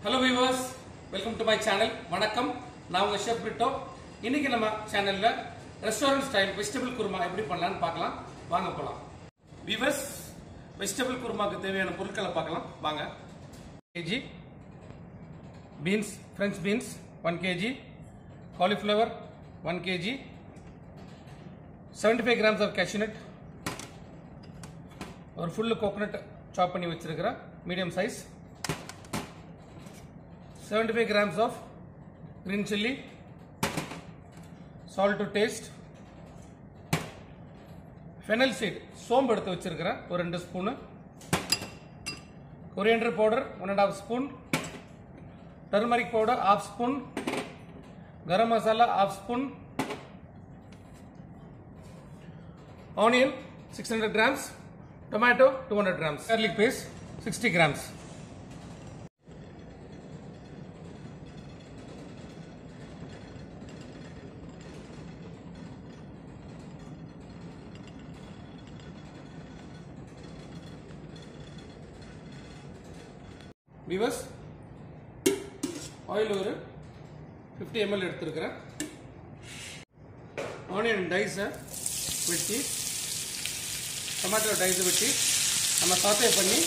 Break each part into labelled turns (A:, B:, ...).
A: Hello viewers welcome to my channel வணக்கம் நான் உங்க ஷெஃப் பிரிட்டோ இன்னைக்கு நம்ம சேனல்ல ரெஸ்டாரண்ட் ஸ்டைல் வெஜிடபிள் குருமா எப்படி பண்ணலாம்னு பார்க்கலாம் வாங்க போலாம் வியூவர்ஸ் வெஜிடபிள் குருமாக்கு தேவையான பொருட்களை பார்க்கலாம் வாங்க KG beans French beans one KG cauliflower one KG seventy five grams of cashew nut ஒரு ஃபுல்லு கோகோனட் சாப் பண்ணி வச்சிருக்கிற medium size 75 grams of green chili, salt to taste, fennel seed, சோம்பு எடுத்து வச்சிருக்கிறேன் ஒரு ரெண்டு spoon coriander powder one and half spoon turmeric powder half spoon garam masala half spoon onion six hundred grams tomato two hundred grams garlic paste sixty grams viewers oil ஒரு fifty ML எடுத்துருக்கிறேன் onion டைஸை வெட்டி tomato டைஸை வெட்டி நம்ம சாத்தே பண்ணி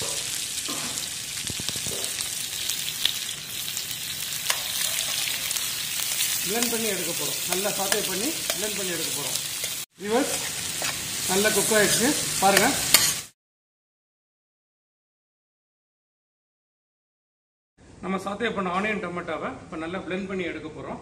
A: blend பண்ணி எடுக்க போகிறோம் நல்லா சாத்தே பண்ணி பிளெண்ட் பண்ணி எடுக்க போகிறோம் விவஸ் நல்லா குக் ஆயிடுச்சு பாருங்கள் நம்ம சாத்தே பண்ண ஆனியன் டொமேட்டோவை இப்போ நல்லா பிளெண்ட் பண்ணி எடுக்க போகிறோம்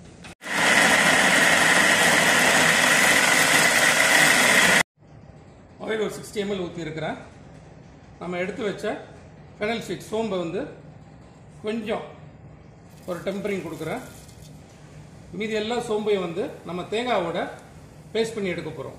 A: ஆயில் ஒரு சிக்ஸ்டி எம்எல் ஊற்றி இருக்கிறேன் நம்ம எடுத்து வச்ச ஃபெனல் சீட் சோம்பை வந்து கொஞ்சம் ஒரு டெம்பரிங் கொடுக்குறேன் மீதி எல்லா சோம்பையும் வந்து நம்ம தேங்காவோட பேஸ்ட் பண்ணி எடுக்க போகிறோம்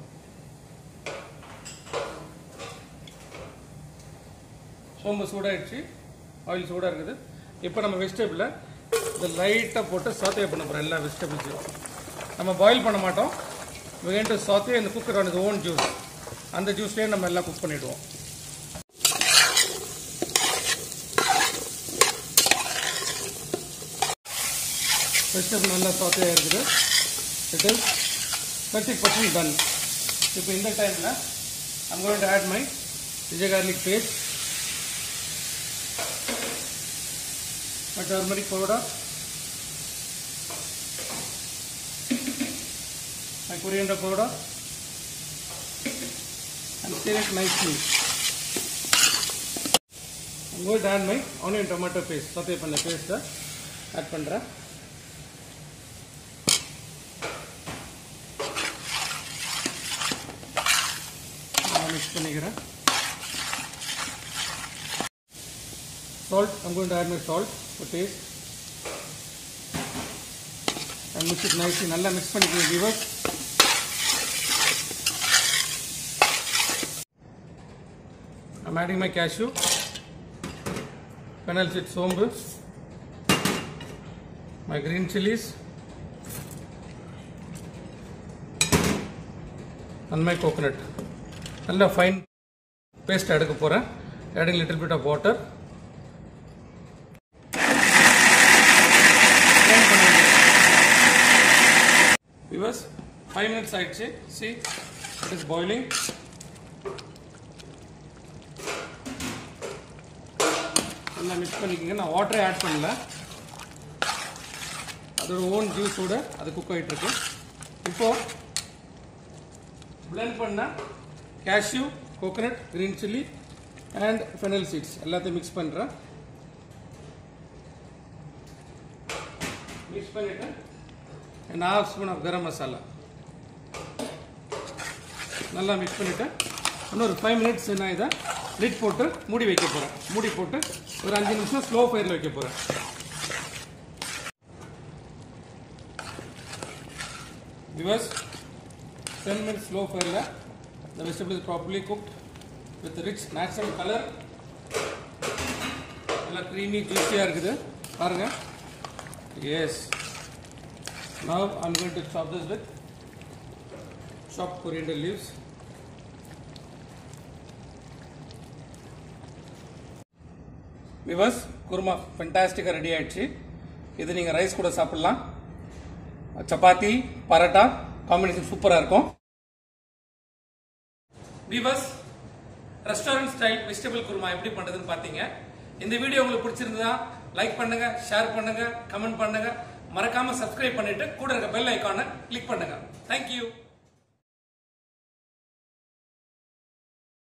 A: சோம்பு சூடாயிடுச்சு ஆயில் சூடாக இருக்குது இப்போ நம்ம வெஜிடபிளை இந்த லைட்டாக போட்டு சாத்தே பண்ண போகிறோம் எல்லா வெஜிடபிள்ஸையும் நம்ம பாயில் பண்ண மாட்டோம் வேண்டு சாத்தே இந்த குக்கர் ஆன் ஓன் ஜூஸ் அந்த ஜூஸ்லேயே நம்ம எல்லாம் குக் பண்ணிவிடுவோம் வெஜிடபிள் நல்லா சாத்தையாக இருக்குது it is thirty percent done இப்போ இந்த டைமில் I'm going to add my ginger garlic paste my turmeric powder, my coriander powder, and stir it nicely. I'm going to add my onion tomato paste, saute பண்ண paste add பண்றேன் mix பண்ணிக்கிறேன் salt I'm going to add my salt for taste and mix it nicely நல்லா mix பண்ணிக்கிறேன் viewers I'm adding my cashew fennel seed சோம்பு my green chilies and my coconut நல்லா fine paste எடுக்க போகிறேன் adding little bit of water viewers five minutes ஆயிடுச்சு see it is boiling நல்லா mix பண்ணிக்கோங்க நான் வாட்டரே ஆட் பண்ணல அதோட ஓன் ஜூஸோட அது குக் ஆகிட்டு இருக்கு இப்போ பிளெண்ட் பண்ண cashew coconut green chilli and fennel seeds எல்லாத்தையும் மிக்ஸ் பண்ணுறேன் மிக்ஸ் பண்ணிவிட்டு and half spoon of garam masala நல்லா மிக்ஸ் பண்ணிவிட்டு இன்னொரு ஃபைவ் மினிட்ஸ் நான் இதை லிட் போட்டு மூடி வைக்க போகிறேன் மூடி போட்டு ஒரு அஞ்சு நிமிஷம் ஸ்லோ ஃபயரில் வைக்க போகிறேன் விவர்ஸ் டென் மினிட்ஸ் ஸ்லோ ஃபயரில் the vegetable is properly cooked with rich natural color நல்லா க்ரீமி ஜூஸியாக இருக்குது பாருங்க yes Now I'm going to chop this with chopped coriander leaves. Viewers kurma ஃபென்டாஸ்டிக்காக ரெடி ஆயிடுச்சு இது நீங்கள் ரைஸ் கூட சாப்பிடலாம் சப்பாத்தி பரோட்டா காம்பினேஷன் சூப்பராக இருக்கும் viewers restaurant style vegetable kurma எப்படி பண்றதுன்னு பார்த்தீங்க இந்த வீடியோ உங்களுக்கு பிடிச்சிருந்தா லைக் பண்ணுங்க ஷேர் பண்ணுங்க கமெண்ட் பண்ணுங்க மறக்காம சப்ஸ்கிரைப் பண்ணிட்டு கூட இருக்க பெல் ஐக்கானை கிளிக் பண்ணுங்க தேங்க்யூ